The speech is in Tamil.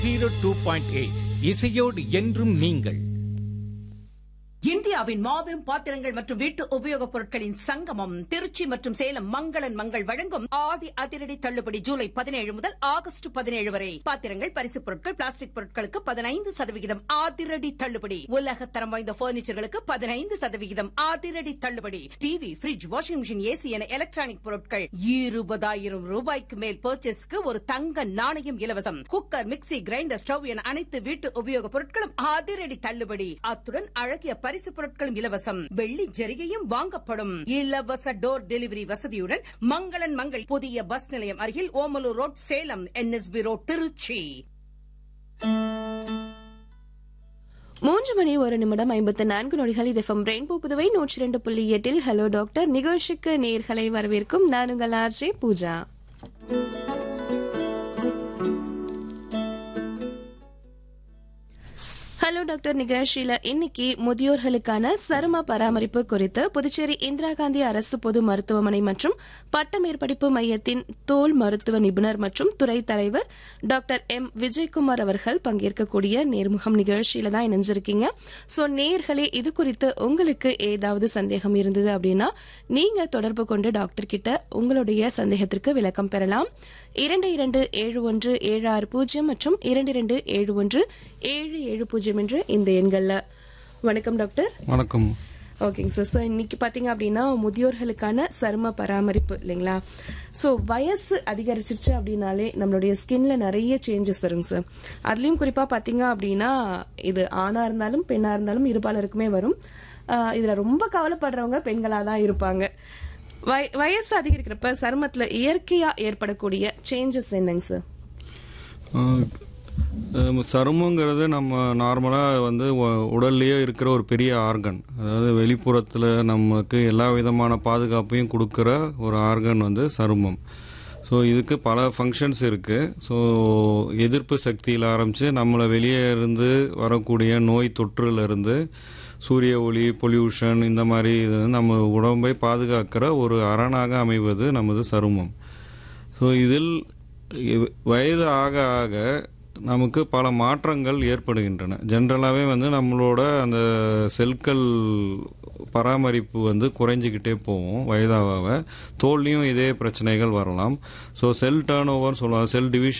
ஜீரோ டூ பாயிண்ட் எயிட் இசையோடு என்றும் நீங்கள் இந்தியாவின் மாபெரும் பாத்திரங்கள் மற்றும் வீட்டு உபயோகப் பொருட்களின் சங்கமம் திருச்சி மற்றும் சேலம் மங்களன் மங்கள் வழங்கும் ஆடி அதிரடி தள்ளுபடி ஜூலை பதினேழு முதல் ஆகஸ்ட் பதினேழு வரை பாத்திரங்கள் பரிசுப் பொருட்கள் பிளாஸ்டிக் பொருட்களுக்கு பதினைந்து சதவிகிதம் அதிரடி தள்ளுபடி உலக தரம் வாய்ந்த பர்னிச்சர்களுக்கு பதினைந்து சதவிகிதம் அதிரடி தள்ளுபடி TV fridge washing machine AC என எலக்ட்ரானிக் பொருட்கள் இருபதாயிரம் ரூபாய்க்கு மேல் பர்ச்சேஸ்க்கு ஒரு தங்க நாணயம் இலவசம் குக்கர் மிக்ஸி கிரைண்டர் ஸ்டவ் என அனைத்து வீட்டு உபயோகப் பொருட்களும் அதிரடி தள்ளுபடி அத்துடன் அழகிய பரிசு பொருட்களும் இலவசம் வெள்ளி ஜரிகையும் வாங்கப்படும் இலவச டோர் டெலிவரி வசதியுடன் மங்களன் மங்கள் புதிய பஸ் நிலையம் அருகில் Omalur road Salem NSP road Trichy மூன்று மணி ஒரு நிமிடம் ஐம்பத்து நான்கு நொடிகள் இது எஃப்எம் ரெயின்போ புதுவை நூற்றி இரண்டு புள்ளி எட்டில் ஹலோ டாக்டர் நிகழ்ச்சிக்கு நேர்களை வரவேற்கும் நான் உங்கள் ஆர்ஜே பூஜா ஹலோ டாக்டர் நிகழ்ச்சியில இன்னைக்கு முதியோர்களுக்கான சரும பராமரிப்பு குறித்து புதுச்சேரி இந்திரா காந்தி அரசு பொது மருத்துவமனை மற்றும் பட்ட மேற்படிப்பு மையத்தின் தோல் மருத்துவ நிபுணர் மற்றும் துறை தலைவர் டாக்டர் எம் விஜயகுமார் அவர்கள் பங்கேற்கக்கூடிய நேர்முகம் நிகழ்ச்சியில தான் இணைஞ்சிருக்கீங்க சோ நேர்களே இது குறித்து உங்களுக்கு ஏதாவது சந்தேகம் இருந்தது அப்படின்னா நீங்க தொடர்பு கொண்டு டாக்டர் கிட்ட உங்களுடைய சந்தேகத்திற்கு விளக்கம் பெறலாம் இரண்டு இரண்டு ஏழு ஒன்று ஏழு ஆறு பூஜ்ஜியம் மற்றும் இரண்டு இரண்டு ஏழு ஒன்று ஏழு ஏழு பூஜ்ஜியம் என்று இந்த எண்கள்ல வணக்கம் டாக்டர் வணக்கம் ஓகேங்க சார் ஸோ இன்னைக்கு பார்த்தீங்க அப்படின்னா முதியோர்களுக்கான சரும பராமரிப்பு இல்லைங்களா ஸோ வயசு அதிகரிச்சிருச்சு அப்படின்னாலே நம்மளுடைய ஸ்கின்ல நிறைய சேஞ்சஸ் வருங்க சார் அதுலயும் குறிப்பா பார்த்தீங்க அப்படின்னா இது ஆணா இருந்தாலும் பெண்ணா இருந்தாலும் இருபாலருக்குமே வரும் ஆஹ் இதுல ரொம்ப கவலைப்படுறவங்க பெண்களா தான் இருப்பாங்க வய- வயசு அதிகரிக்கிறப்ப சருமத்துல இயற்கையா ஏற்படக்கூடிய சேஞ்சஸ் என்னங்க சார் அஹ், அஹ், சருமங்கிறது நம்ம நார்மலாக வந்து உ- உடல்லையே இருக்கிற ஒரு பெரிய ஆர்கன் அதாவது வெளிப்புறத்தில் நமக்கு எல்லா விதமான பாதுகாப்பையும் கொடுக்குற ஒரு ஆர்கன் வந்து சருமம் ஸோ இதுக்கு பல ஃபங்க்ஷன்ஸ் இருக்குது ஸோ எதிர்ப்பு சக்தியில் ஆரம்பித்து நம்மளை வெளியே இருந்து வரக்கூடிய நோய் தொற்றுலேருந்து சூரிய ஒளி பொல்யூஷன் இந்த மாதிரி இது வந்து நம்ம உடம்பை பாதுகாக்கிற ஒரு அரணாக அமைவது நமது சருமம் ஸோ இதில் இ- வயது ஆக ஆக நமக்கு பல மாற்றங்கள் ஏற்படுகின்றன ஜென்ரலாகவே வந்து நம்மளோட அந்த செல்கள் பராமரிப்பு வந்து குறைஞ்சிக்கிட்டே போகும் வயதாக தோல்லையும் இதே பிரச்சனைகள் வரலாம் ஸோ செல் டேர்ன் ஓவர்னு சொல்லுவாங்க செல் டிவிஷன்